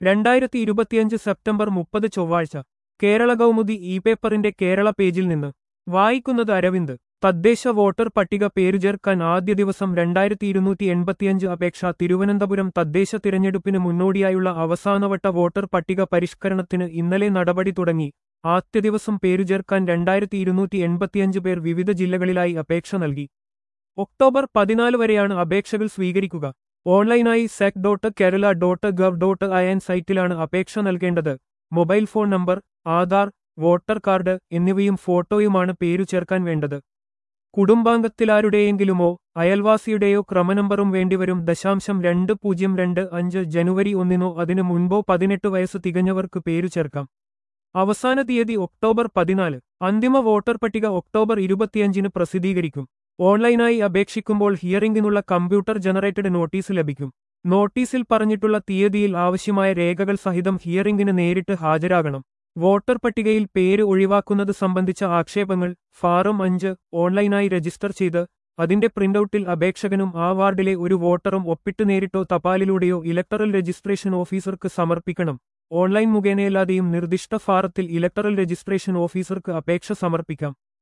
രണ്ടായിരത്തി ഇരുപത്തിയഞ്ച് സെപ്റ്റംബർ മുപ്പത് ചൊവ്വാഴ്ച കേരള കൗമുദി ഇ പേപ്പറിന്റെ കേരള പേജിൽ നിന്ന് വായിക്കുന്നത് അരവിന്ദ് തദ്ദേശ വോട്ടർ പട്ടിക പേരു ചേർക്കാൻ ആദ്യ ദിവസം രണ്ടായിരത്തി ഇരുന്നൂറ്റി എൺപത്തിയഞ്ച് അപേക്ഷ തിരുവനന്തപുരം തദ്ദേശ തിരഞ്ഞെടുപ്പിന് മുന്നോടിയായുള്ള അവസാനവട്ട വോട്ടർ പട്ടിക പരിഷ്കരണത്തിന് ഇന്നലെ നടപടി തുടങ്ങി ആദ്യ ദിവസം പേരു ചേർക്കാൻ രണ്ടായിരത്തി ഇരുന്നൂറ്റി എൺപത്തിയഞ്ച് പേർ വിവിധ ജില്ലകളിലായി അപേക്ഷ നൽകി ഒക്ടോബർ പതിനാല് വരെയാണ് അപേക്ഷകൾ സ്വീകരിക്കുക ഓൺലൈനായി sec dot Kerala dot gov dot I N സൈറ്റിലാണ് അപേക്ഷ നൽകേണ്ടത് mobile phone number Aadhaar voter card എന്നിവയും ഫോട്ടോയുമാണ് പേരു ചേർക്കാൻ വേണ്ടത് കുടുംബാംഗത്തിലാരുടെയെങ്കിലുമോ അയൽവാസിയുടെയോ ക്രമനമ്പറും വേണ്ടിവരും ദശാംശം രണ്ട് പൂജ്യം രണ്ട് അഞ്ച് ജനുവരി ഒന്നിനോ അതിനു മുൻപോ പതിനെട്ട് വയസ്സ് തികഞ്ഞവർക്ക് പേരു ചേർക്കാം അവസാന തീയതി ഒക്ടോബർ പതിനാല് അന്തിമ വോട്ടർ പട്ടിക ഒക്ടോബർ ഇരുപത്തിയഞ്ചിന് പ്രസിദ്ധീകരിക്കും ഓൺലൈനായി അപേക്ഷിക്കുമ്പോൾ ഹിയറിംഗിനുള്ള കമ്പ്യൂട്ടർ ജനറേറ്റഡ് നോട്ടീസ് ലഭിക്കും നോട്ടീസിൽ പറഞ്ഞിട്ടുള്ള തീയതിയിൽ ആവശ്യമായ രേഖകൾ സഹിതം ഹിയറിംഗിന് നേരിട്ട് ഹാജരാകണം വോട്ടർ പട്ടികയിൽ പേര് ഒഴിവാക്കുന്നത് സംബന്ധിച്ച ആക്ഷേപങ്ങൾ ഫാറം അഞ്ച് ഓൺലൈനായി രജിസ്റ്റർ ചെയ്ത് അതിന്റെ പ്രിന്റൌട്ടിൽ അപേക്ഷകനും ആ വാർഡിലെ ഒരു വോട്ടറും ഒപ്പിട്ട് നേരിട്ടോ തപാലിലൂടെയോ ഇലക്ടറൽ രജിസ്ട്രേഷൻ ഓഫീസർക്ക് സമർപ്പിക്കണം ഓൺലൈൻ മുഖേനയല്ലാതെയും നിർദ്ദിഷ്ട ഫാറത്തിൽ ഇലക്ടറൽ രജിസ്ട്രേഷൻ ഓഫീസർക്ക് അപേക്ഷ സമർപ്പിക്കാം